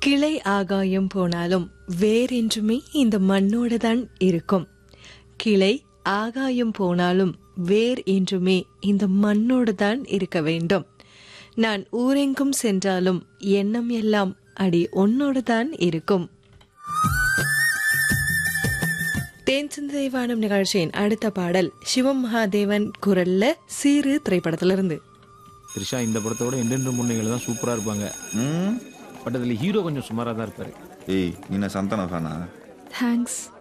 கிளை ஆகாயம் போனாலும் வேறென்றுமே இந்த மண்ணோட தான் இருக்கும் கிளை ஆகாயம் போனாலும் வேர் என்றுமே இந்த மண்ணோடு தான் இருக்க வேண்டும் நான் ஊரெங்கும் சென்றாலும் எண்ணம் எல்லாம் அடி உன்னோடு தான் இருக்கும் தேன் சிந்தை வானம் நிகழ்ச்சியின் அடுத்த பாடல் சிவம் மகாதேவன் குரல்ல சீரு திரைப்படத்திலிருந்து த்ரிஷா இந்த படத்தோட எண்டென்று முன்னைகள் தான் சூப்பரா இருப்பாங்க ம் பட் அதுல ஹீரோ கொஞ்சம் சுமாரா தான் இருப்பாரு ஏய் நீ நான் சந்தான ஃபேனா தேங்க்ஸ்